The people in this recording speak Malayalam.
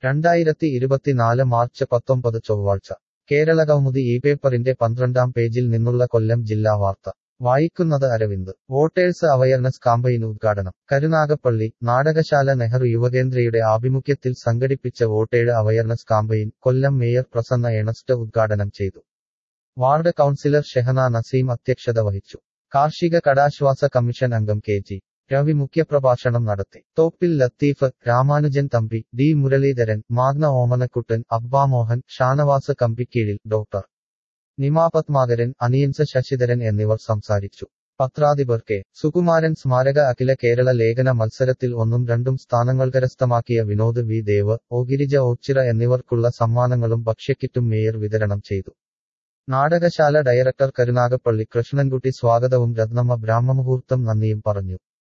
രണ്ടായിരത്തി ഇരുപത്തിനാല് മാർച്ച് പത്തൊമ്പത് ചൊവ്വാഴ്ച കേരളകൗമുദി ഈ പേപ്പറിന്റെ പന്ത്രണ്ടാം പേജിൽ നിന്നുള്ള കൊല്ലം ജില്ലാ വാർത്ത വായിക്കുന്നത് അരവിന്ദ് വോട്ടേഴ്സ് അവയർനെസ് കാമ്പയിൻ ഉദ്ഘാടനം കരുനാഗപ്പള്ളി നാടകശാല നെഹ്റു യുവകേന്ദ്രയുടെ ആഭിമുഖ്യത്തിൽ സംഘടിപ്പിച്ച voters awareness campaign Kollam mayor Prasanna Earnest ഉദ്ഘാടനം ചെയ്തു വാർഡ് കൗൺസിലർ ഷെഹന നസീം അധ്യക്ഷത വഹിച്ചു കാർഷിക കടാശ്വാസ കമ്മീഷൻ അംഗം കെ ജി രവി മുഖ്യപ്രഭാഷണം നടത്തി തോപ്പിൽ ലത്തീഫ് രാമാനുജൻ തമ്പി ഡി മുരളീധരൻ മാഗ്ന ഓമനക്കുട്ടൻ അബ്ബാമോഹൻ ഷാനവാസ് കമ്പിക്കീഴിൽ ഡോക്ടർ നിമാപത്മാകരൻ അനിയൻസ് ശശിധരൻ എന്നിവർ സംസാരിച്ചു പത്രാധിപർ കെ സുകുമാരൻ സ്മാരക അഖില കേരള ലേഖന മത്സരത്തിൽ ഒന്നും രണ്ടും സ്ഥാനങ്ങൾ കരസ്ഥമാക്കിയ വിനോദ് വി ദേവ് ഓഗിരിജ ഓച്ചിറ എന്നിവർക്കുള്ള സമ്മാനങ്ങളും ഭക്ഷ്യക്കിറ്റും മേയർ വിതരണം ചെയ്തു നാടകശാല ഡയറക്ടർ കരുനാഗപ്പള്ളി കൃഷ്ണൻകുട്ടി സ്വാഗതവും രത്നമ്മ ബ്രാഹ്മമുഹൂർത്തം നന്ദിയും പറഞ്ഞു